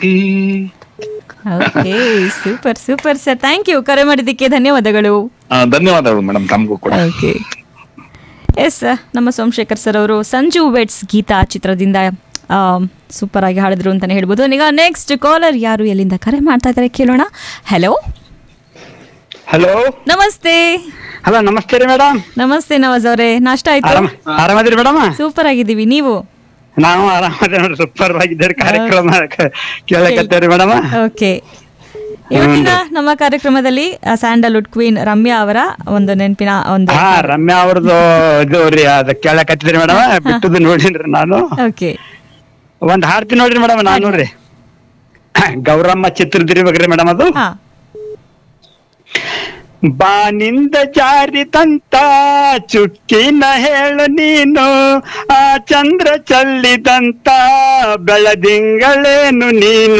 okay super super sir thank you ಕರೆ ಮಾಡಿದ್ದಕ್ಕೆ ಧನ್ಯವಾದಗಳು ಆ, ಧನ್ಯವಾದಗಳು ಮೇಡಮ್ ತಮಗೂ ಕೂಡ ಓಕೆ ಎಸ್ ನಮ್ಮ ಸೋಮಶೇಖರ್ ಸರ್ ಅವರು ಸಂಜು ವೆಟ್ಸ್ ಗೀತಾ ಚಿತ್ರದಿಂದ ಸೂಪರ್ ಆಗಿ ಹಾಡಿದ್ರು ಅಂತಾನೆ ಹೇಳ್ಬೋದು ಈಗ ನೆಕ್ಸ್ಟ್ ಕಾಲರ್ ಯಾರು ಎಲ್ಲಿಂದ ಕರೆ ಮಾಡ್ತಾ ಇದ್ದಾರೆ ಕೇಳೋಣ ಹಲೋ ಹಲೋ ನಮಸ್ತೆ ಹಲೋ ನಮಸ್ತೆ ರೀ ಮೇಡಮ್ ನಮಸ್ತೆ ನವಾಜ್ ಅವರೇ ನಾಷ್ಟ ಆಯ್ತು ಆರಾಮ ಆರಾಮದಿರಿ ಮೇಡಮ್ ಸೂಪರ್ ಆಗಿದ್ದೀವಿ ನೀವು ನಾವು ಆರಾಮದೇ ನೋಡ್ರಿ ಸೂಪರ್ ಆಗಿದ್ದೀರಿ ಕಾರ್ಯಕ್ರಮ ಕೇಳಕತ್ತೇವ್ರಿ ಮೇಡಮ್ ಓಕೆ ಇವತ್ತಿನ ನಮ್ಮ ಕಾರ್ಯಕ್ರಮದಲ್ಲಿ ಸ್ಯಾಂಡಲ್ವುಡ್ ಕ್ವೀನ್ ರಮ್ಯಾ ಅವರ ಒಂದು ನೆನಪಿನ ಒಂದು ಹಾ ರಮ್ಯಾ ಅವ್ರದ್ದು ಇದು ರೀ ಅದ ಕೇಳಕತ್ತಿದ್ರಿ ಮೇಡಮ್ ಬಿಟ್ಟದ್ದು ನೋಡಿನ್ರಿ ನಾನು ಓಕೆ ಒಂದ್ ಹಾಡ್ತೀನಿ ನೋಡ್ರಿ ಮೇಡಮ್ ನಾನು ನೋಡ್ರಿ ಗೌರಮ್ಮ ಚಿತ್ರದಿರ್ಬೇಕ್ರಿ ಮೇಡಮ್ ಅದು ಹಾ ಬಾನಿಂದ ಜಾರಿದಂತ ಚುಕ್ಕಿನ ಹೇಳು ನೀನು ಆ ಚಂದ್ರ ಚಲ್ಲಿದಂತ ಬೆಳದಿಂಗಳೇನು ನೀನು